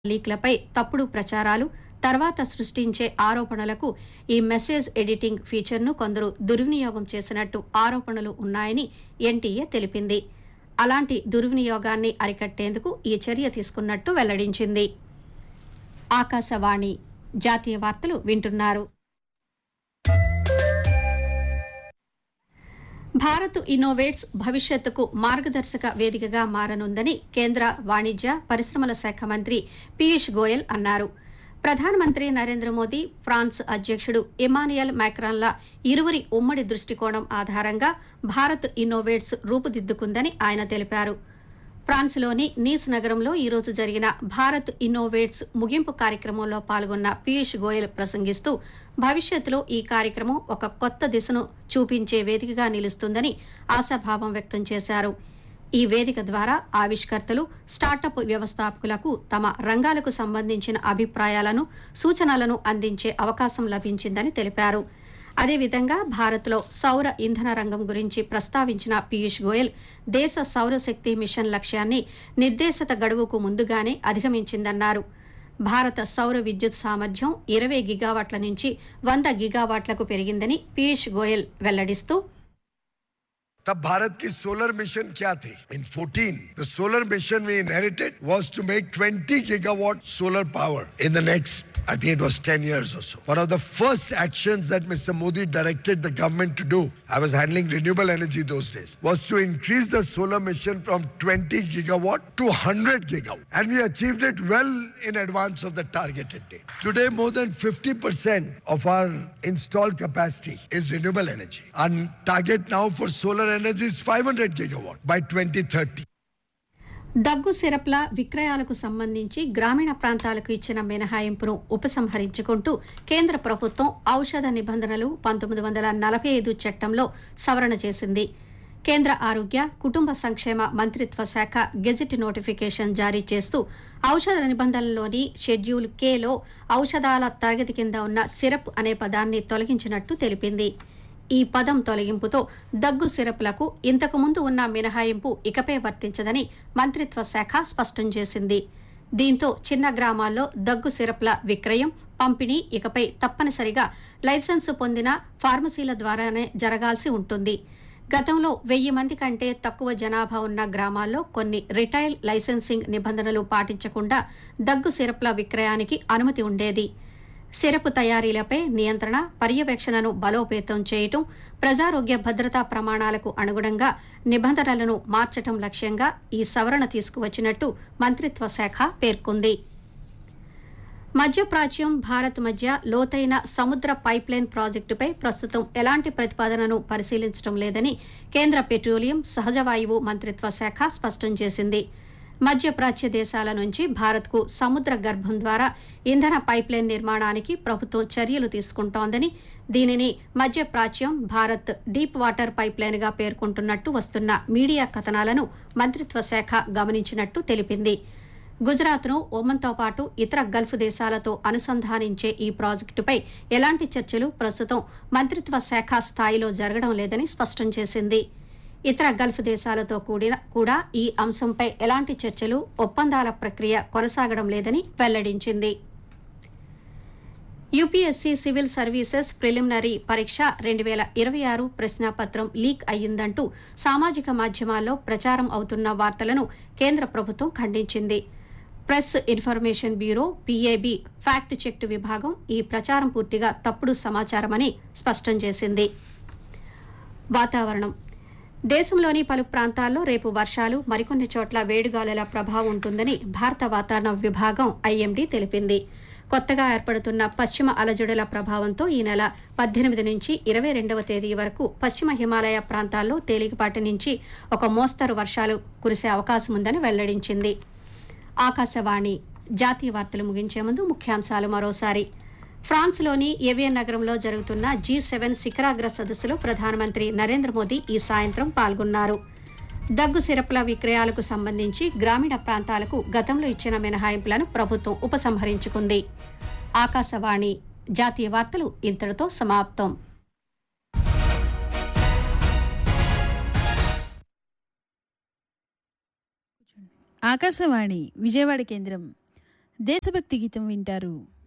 లీక్లపై తప్పుడు ప్రచారాలు తర్వాత సృష్టించే ఆరోపణలకు ఈ మెసేజ్ ఎడిటింగ్ ఫీచర్ను కొందరు దుర్వినియోగం చేసినట్టు ఆరోపణలు ఉన్నాయని ఎన్టీఏ తెలిపింది అలాంటి దుర్వినియోగాన్ని అరికట్టేందుకు ఈ చర్య తీసుకున్నట్టు వెల్లడించింది ఆకాశవాణి జాతీయ వార్తలు వింటున్నారు భారత్ ఇన్నోవేట్స్ భవిష్యత్తుకు మార్గదర్శక వేదికగా మారనుందని కేంద్ర వాణిజ్య పరిశ్రమల శాఖ మంత్రి పీయూష్ గోయల్ అన్నారు ప్రధానమంత్రి నరేంద్ర మోదీ ఫ్రాన్స్ అధ్యక్షుడు ఇమానుయల్ మ్యాక్రాన్ల ఇరువురి ఉమ్మడి దృష్టికోణం ఆధారంగా భారత్ ఇన్నోవేట్స్ రూపుదిద్దుకుందని ఆయన తెలిపారు ఫ్రాన్స్లోని నీస్ నగరంలో ఈరోజు జరిగిన భారత్ ఇన్నోవేట్స్ ముగింపు కార్యక్రమంలో పాల్గొన్న పీయూష్ గోయల్ ప్రసంగిస్తూ భవిష్యత్తులో ఈ కార్యక్రమం ఒక కొత్త దిశను చూపించే వేదికగా నిలుస్తుందని ఆశాభావం వ్యక్తం చేశారు ఈ వేదిక ద్వారా ఆవిష్కర్తలు స్టార్టప్ వ్యవస్థాపకులకు తమ రంగాలకు సంబంధించిన అభిప్రాయాలను సూచనలను అందించే అవకాశం లభించిందని తెలిపారు అదేవిధంగా భారత్లో సౌర ఇంధన రంగం గురించి ప్రస్తావించిన పీయూష్ గోయల్ దేశ సౌరశక్తి మిషన్ లక్ష్యాన్ని నిర్దేశిత గడువుకు ముందుగానే అధిగమించిందన్నారు భారత సౌర విద్యుత్ సామర్థ్యం ఇరవై గిగావాట్ల నుంచి వంద గిగావాట్లకు పెరిగిందని పీయూష్ గోయల్ వెల్లడిస్తూ तब भारत की सोलर मिशन क्या थी इन 14 the solar mission we inherited was to make 20 gigawatt solar power in the next I think it was 10 years or so. One of the first actions that Mr. Modi directed the government to do, I was handling renewable energy those days, was to increase the solar mission from 20 gigawatt to 100 gigawatt. And we achieved it well in advance of the targeted date. Today, more than 50% of our installed capacity is renewable energy. Our target now for solar energy is 500 gigawatt by 2030. దగ్గు సిరప్ల విక్రయాలకు సంబంధించి గ్రామీణ ప్రాంతాలకు ఇచ్చిన మినహాయింపును ఉపసంహరించుకుంటూ కేంద్ర ప్రభుత్వం ఔషధ నిబంధనలు పంతొమ్మిది వందల నలభై ఐదు చట్టంలో సవరణ చేసింది కేంద్ర ఆరోగ్య కుటుంబ సంక్షేమ మంత్రిత్వ శాఖ గెజిట్ నోటిఫికేషన్ జారీ చేస్తూ ఔషధ నిబంధనలోని షెడ్యూల్ కేలో ఔషధాల తరగతి కింద ఉన్న సిరప్ అనే పదాన్ని తొలగించినట్టు తెలిపింది ఈ పదం తొలగింపుతో దగ్గు సిరప్లకు ఇంతకుముందు ఉన్న మినహాయింపు ఇకపై వర్తించదని మంత్రిత్వ శాఖ స్పష్టం చేసింది దీంతో చిన్న గ్రామాల్లో దగ్గు సిరప్ల విక్రయం పంపిణీ ఇకపై తప్పనిసరిగా లైసెన్సు పొందిన ఫార్మసీల ద్వారానే జరగాల్సి ఉంటుంది గతంలో వెయ్యి మంది కంటే తక్కువ జనాభా ఉన్న గ్రామాల్లో కొన్ని రిటైల్ లైసెన్సింగ్ నిబంధనలు పాటించకుండా దగ్గు సిరప్ల విక్రయానికి అనుమతి ఉండేది సిరపు తయారీలపై నియంత్రణ పర్యవేక్షణను బలోపేతం చేయటం ప్రజారోగ్య భద్రతా ప్రమాణాలకు అనుగుణంగా నిబంధనలను మార్చటం లక్ష్యంగా ఈ సవరణ తీసుకువచ్చినట్టు మంత్రిత్వ శాఖ పేర్కొంది మధ్యప్రాచ్యం భారత్ మధ్య లోతైన సముద్ర పైప్లైన్ ప్రాజెక్టుపై ప్రస్తుతం ఎలాంటి ప్రతిపాదనను పరిశీలించడం లేదని కేంద్ర పెట్రోలియం సహజ వాయువు మంత్రిత్వ శాఖ స్పష్టం చేసింది మధ్యప్రాచ్య దేశాల నుంచి భారత్కు సముద్ర గర్భం ద్వారా ఇంధన పైప్లైన్ నిర్మాణానికి ప్రభుత్వం చర్యలు తీసుకుంటోందని దీనిని మధ్యప్రాచ్యం భారత్ డీప్ వాటర్ పైప్లైన్గా పేర్కొంటున్నట్టు వస్తున్న మీడియా కథనాలను మంత్రిత్వ శాఖ గమనించినట్టు తెలిపింది గుజరాత్ను ఒమన్తో పాటు ఇతర గల్ఫ్ దేశాలతో అనుసంధానించే ఈ ప్రాజెక్టుపై ఎలాంటి చర్చలు ప్రస్తుతం మంత్రిత్వ శాఖ స్థాయిలో జరగడం లేదని స్పష్టం చేసింది ఇతర గల్ఫ్ దేశాలతో కూడిన కూడా ఈ అంశంపై ఎలాంటి చర్చలు ఒప్పందాల ప్రక్రియ కొనసాగడం లేదని వెల్లడించింది యూపీఎస్సీ సివిల్ సర్వీసెస్ ప్రిలిమినరీ పరీక్ష రెండు వేల ఇరవై ఆరు ప్రశ్నాపత్రం లీక్ అయ్యిందంటూ సామాజిక మాధ్యమాల్లో ప్రచారం అవుతున్న వార్తలను కేంద్ర ప్రభుత్వం ఖండించింది press information bureau PIB fact check విభాగం ఈ ప్రచారం పూర్తిగా తప్పుడు సమాచారమని స్పష్టం చేసింది వాతావరణం దేశంలోని పలు ప్రాంతాల్లో రేపు వర్షాలు మరికొన్ని చోట్ల వేడిగాలుల ప్రభావం ఉంటుందని భారత వాతావరణ విభాగం ఐఎండీ తెలిపింది కొత్తగా ఏర్పడుతున్న పశ్చిమ అలజడుల ప్రభావంతో ఈ నెల పద్దెనిమిది నుంచి ఇరవై రెండవ తేదీ వరకు పశ్చిమ హిమాలయ ప్రాంతాల్లో తేలికపాటి నుంచి ఒక మోస్తరు వర్షాలు కురిసే అవకాశం ఉందని వెల్లడించింది ఆకాశవాణి జాతీయ వార్తలు ముగించే ముందు ముఖ్యాంశాలు మరోసారి ఫ్రాన్స్లోని ఏవియన్ నగరంలో జరుగుతున్న జీ సెవెన్ శిఖరాగ్ర సదస్సులో ప్రధానమంత్రి నరేంద్ర మోదీ ఈ సాయంత్రం పాల్గొన్నారు దగ్గు సిరపుల విక్రయాలకు సంబంధించి గ్రామీణ ప్రాంతాలకు గతంలో ఇచ్చిన మినహాయింపులను ప్రభుత్వం ఉపసంహరించుకుంది ఆకాశవాణి జాతీయ వార్తలు ఇంతటితో సమాప్తం ఆకాశవాణి విజయవాడ కేంద్రం దేశభక్తి గీతం వింటారు